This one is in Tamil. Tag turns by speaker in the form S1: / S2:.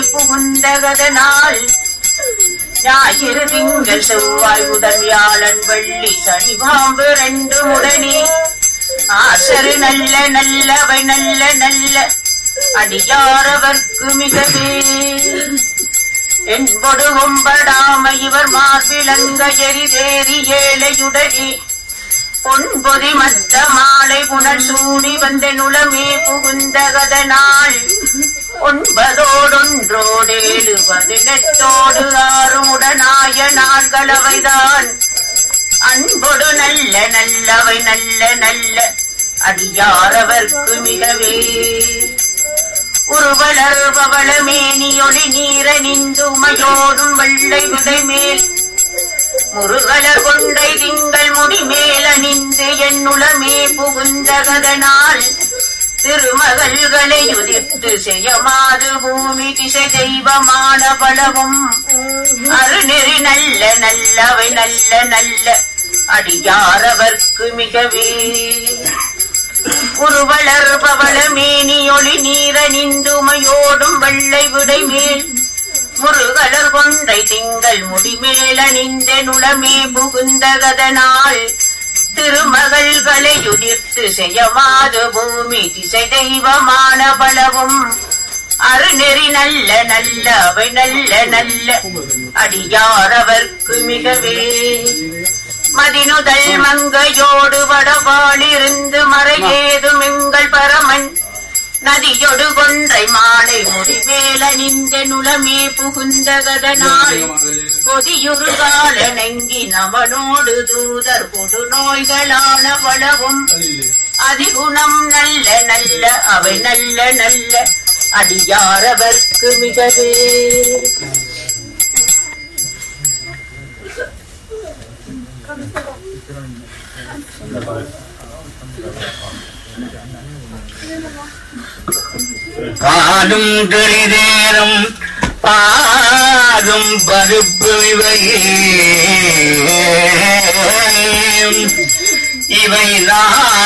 S1: புகுந்தகதனால் ஞாயிறு திங்கள் செவ்வாய் புதன் வியாழன் வெள்ளி சனி பாம்பு ரெண்டு உடனே ஆசரு நல்ல நல்லவை நல்ல நல்ல அடியாரவர்க்கு மிகவே என்பொடு கொம்படாம இவர் மார்பிளங்க எரிதேறி ஏழையுடனே பொன்பொதி மத்த மாலை புனர் சூடி வந்த நுளமே புகுந்தகதனால் ஒன்பதோடொன்றோடேழு பதினெட்டோடு ஆறு உடனாய நாள்களவைதான் அன்பொடு நல்ல நல்லவை நல்ல நல்ல அடியாரவர்க்கு மிகவே உருவலர் பவள மேனியொளி நீர நிந்துமையோடும் வெள்ளை விடை மேல் முருகலர் கொண்டை திங்கள் முடி மேல் அணிந்து எண்ணுளமே புகுந்தகதனால் திருமகள்களை உதிர்த்து செய்யமாது பூமி திசை தெய்வமான பலவும் அருநெறி நல்ல நல்லவை நல்ல நல்ல அடியாரவர்க்கு மிகவே உருவலர் பவள மேனியொளி நீர நிந்துமையோடும் வெள்ளை விடை மேல் முருகலர் கொன்றை திங்கள் முடிமேல் அணிந்த நுளமே புகுந்தகதனால் திருமகள்களை உதிர்த்து செய்யமாது பூமி திசை தெய்வமான பலவும் அருநெறி நல்ல நல்ல அவை நல்ல நல்ல அடியாரவர்க்கு மிகவே மதினுதல் மங்கையோடு வடவாளிருந்து மறையேதும் எங்கள் பரமன் நதியொடு கொன்றை மாலை முடிவேல நின்ற நுளமே புகுந்தகதனால் கொதியுருகால நெங்கி நமனோடு தூதர் கொடு நோய்களான வளவும் அதிகுணம் நல்ல நல்ல அவை நல்ல நல்ல அடியாரவர்க்கு மிகவே
S2: பாலும் தெளிதேரும் பாதும் பருப்பு இவையே இவைதான்